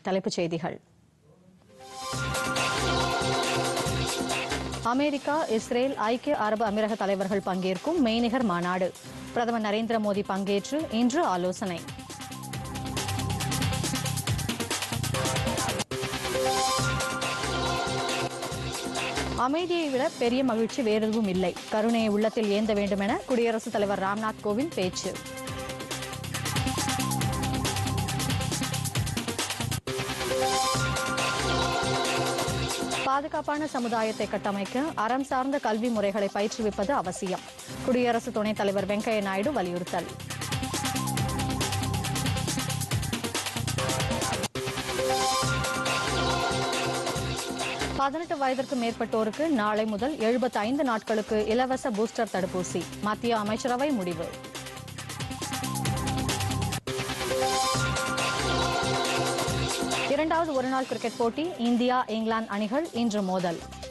தலைப்புச் செய்திகள் America Israel ஐக்கிய அரபு அமீரக தலைவர்கள் பங்கேற்கும் மெய்நிகர் மாநாடு பிரதமர் நரேந்திர மோடி பங்கேற்று இன்று ஆலோசனை அமைதியை விட பெரிய மகிழ்ச்சி வேறெதுவும் இல்லை கருணையை உள்ளத்தில் ஏந்த வேண்டும் என குடியரசுத் தலைவர் ராம்நாத் கோவிந்த் பேச்சு பாதுகாப்பான சமுதாயத்தை கட்டமைக்க அறம் சார்ந்த கல்வி முறைகளை பயிற்றுவிப்பது அவசியம் குடியரசு துணைத் தலைவர் வெங்கையா நாயுடு வலியுறுத்தல் பதினெட்டு வயதிற்கு மேற்பட்டோருக்கு நாளை முதல் 75 நாட்களுக்கு இலவச பூஸ்டர் தடுப்பூசி மத்திய அமைச்சரவை முடிவு இரண்டாவது ஒருநாள் கிரிக்கெட் போட்டி இந்தியா இங்கிலாந்து அணிகள் இன்று மோதல்